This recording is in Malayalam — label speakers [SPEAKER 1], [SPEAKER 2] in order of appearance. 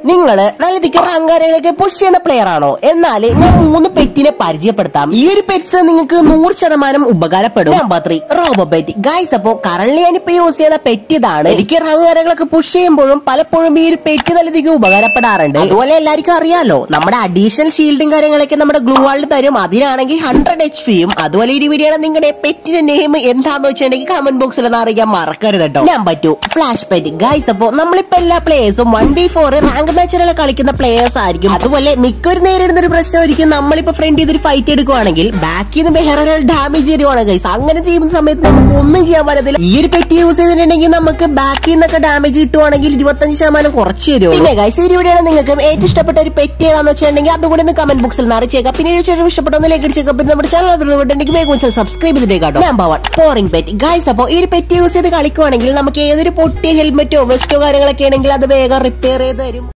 [SPEAKER 1] നിങ്ങള് നല്ല ദിക്ക് റാങ്കാരങ്ങളൊക്കെ പുഷ് ചെയ്യുന്ന പ്ലെയർ ആണോ എന്നാൽ ഞാൻ മൂന്ന് പെറ്റിനെ പരിചയപ്പെടുത്താം ഈ ഒരു പെറ്റ്സ് നിങ്ങൾക്ക് നൂറ് ശതമാനം ഉപകാരപ്പെടും number three robo pet guys അപ്പോ കറന്റ് ഞാനിപ്പോ യൂസ് ചെയ്യുന്ന പെറ്റ് ഇതാണ് എനിക്ക് റാങ്കാരങ്ങളൊക്കെ പുഷ് ചെയ്യുമ്പോഴും പലപ്പോഴും ഈ ഒരു പെറ്റ് നല്ല ദിക്ക് ഉപകാരപ്പെടാറുണ്ട് അതുപോലെ എല്ലാവർക്കും അറിയാലോ നമ്മുടെ അഡീഷണൽ ഷീൽഡും കാര്യങ്ങളൊക്കെ നമ്മുടെ ഗ്ലൂ വാളിൽ തരും അതിനാണെങ്കിൽ ഹൺഡ്രഡ് എച്ച് പിയും അതുപോലെ ഈ വീഡിയോ നിങ്ങളുടെ പെറ്റിന്റെ നെയിം എന്താന്ന് വെച്ചിട്ടുണ്ടെങ്കിൽ കമന്റ് ബോക്സിൽ ഒന്ന് അറിയിക്കാൻ മറക്കരുത് കേട്ടോ number two flash pet guys അപ്പോ നമ്മളിപ്പോ എല്ലാ പ്ലേയേഴ്സും വൺ ബി ഫോർ റാങ്ക് മാച്ചുകൾ കളിക്കുന്ന പ്ലേയേഴ്സ് ആയിരിക്കും അതുപോലെ മിക്കൊരു നേരിടുന്ന ഒരു പ്രശ്നമായിരിക്കും നമ്മളിപ്പോ ഫ്രണ്ട് ചെയ്തൊരു ഫൈറ്റ് എടുക്കുവാണെങ്കിൽ ബാക്കിൽ നിന്ന് വേറെ ഒരാൾ ഡാമേജ് ചെയ്യുവാണ് ഗൈസ് അങ്ങനെ ചെയ്യുന്ന സമയത്ത് നമുക്ക് ഒന്നും ചെയ്യാൻ പറ്റത്തില്ല ഈ ഒരു പെറ്റ് യൂസ് ചെയ്തിട്ടുണ്ടെങ്കിൽ നമുക്ക് ബാക്കിൽ നിന്നൊക്കെ ഡാമേജ് കിട്ടുവാണെങ്കിൽ ഇരുപത്തഞ്ച് ശതമാനം കുറച്ച് തരും പിന്നെ ഗൈസ് ഈ വീഡിയോ നിങ്ങൾക്ക് ഏറ്റവും ഇഷ്ടപ്പെട്ട ഒരു പെറ്റ് ഏതാന്ന് വെച്ചിട്ടുണ്ടെങ്കിൽ അതുകൂടെ ഒന്ന് കമന്റ് ബോക്സിൽ നിന്ന് അറിയിച്ചേക്കാം പിന്നെ ഈ ചെറിയ ഇഷ്ടപ്പെട്ട ഒന്ന് ലൈക്ക് അടിച്ചേക്കാം പിന്നെ നമ്മുടെ ചാനൽ എനിക്ക് വേഗം സബ്സ്ക്രൈബ് ചെയ്തിട്ടേ കേട്ടോ number one boring pet guys അപ്പോൾ ഈ ഒരു പെറ്റ് യൂസ് ചെയ്ത് കളിക്കുവാണെങ്കിൽ നമുക്ക് ഏതൊരു പൊട്ടിയ ഹെൽമെറ്റോ വെസ്റ്റോ കാര്യങ്ങളൊക്കെ ആണെങ്കിൽ അത് വേഗം റിപ്പയർ ചെയ്ത് തരും